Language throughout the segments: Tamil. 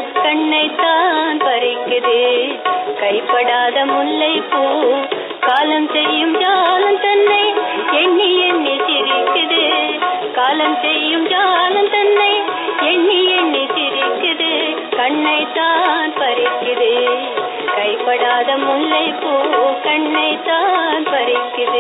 கண்ணைத்தான் பறிக்குது கைப்படாத முல்லை பூ காலம் செய்யும் ஜாலம் தன்னை எண்ணி எண்ணி சிரிக்குது காலம் செய்யும் ஜாலம் தன்னை எண்ணி எண்ணி சிரிக்குது கண்ணைத்தான் பறிக்குது கைப்படாத முல்லை பூ கண்ணைத்தான் பறிக்குது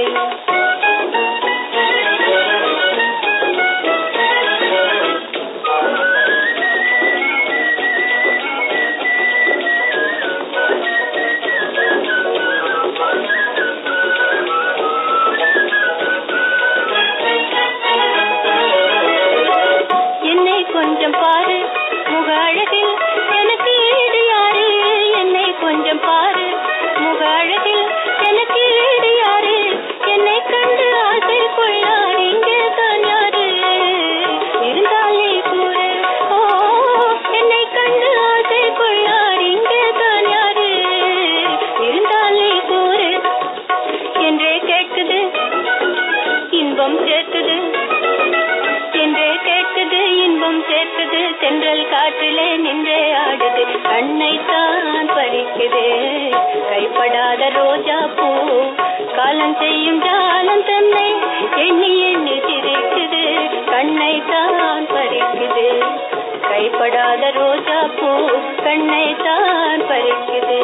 என்னை கொஞ்சம் பாரு முக அழகில் எனக்கு ஈடு யாரு என்னை கொஞ்சம் பாரு முக அழகில் எனக்கு ஈடு யாரு என்னை கண்டு ஆசை கொள்ளார் இங்கே தான் யாரு இருந்தாலே கூறு ஓ என்னை கண்டு ஆசை கொள்ளார் இங்கே தான் யாரு இருந்தாலே கூறு என்றே கேட்குது இன்பம் சேர்க்குது என்றே கேட்குது இன்பம் சேர்க்குது தென்றல் காற்றிலே நின்றே ஆடுது கண்ணை தான் பறிக்குது கைப்படாத ரோஜா பூ காலம் செய்யும் ஜாலம் தன்னை எண்ணி எண்ணி சிரிக்குது கண்ணை தான் பறிக்குது கைப்படாத ரோஜா பூ கண்ணை தான் பறிக்குது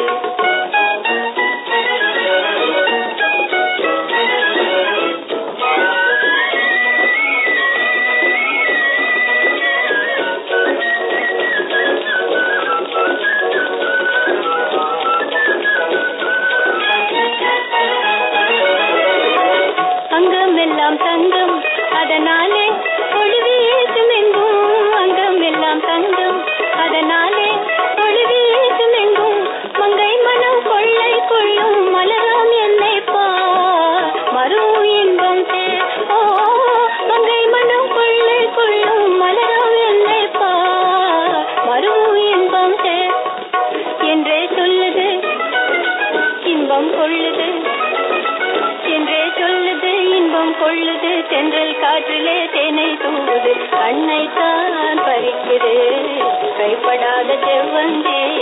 அங்கம் எல்லாம் தங்கம் அதனாலே ஒளி வீசும் எங்கும் அங்கம் எல்லாம் தங்கம் அதனாலே ஒளி வீசும் எங்கும் மங்கை மனம் கொள்ளை கொள்ளும் மலராம் என்னை பா மறும் இன்பம் சேர் ஓ மங்கை மனம் கொள்ளை கொள்ளும் மலராம் என்னை பா மறும் இன்பம் சேர் என்றே சொல்லுது இன்பம் கொள்ளுது என்றே சொல்லுது இன்பம் கொள்ளுது தென்றல் காற்றிலே தேனை தூவுது கண்ணை தான் பறிக்குது கைப்படாத செவ்வந்தி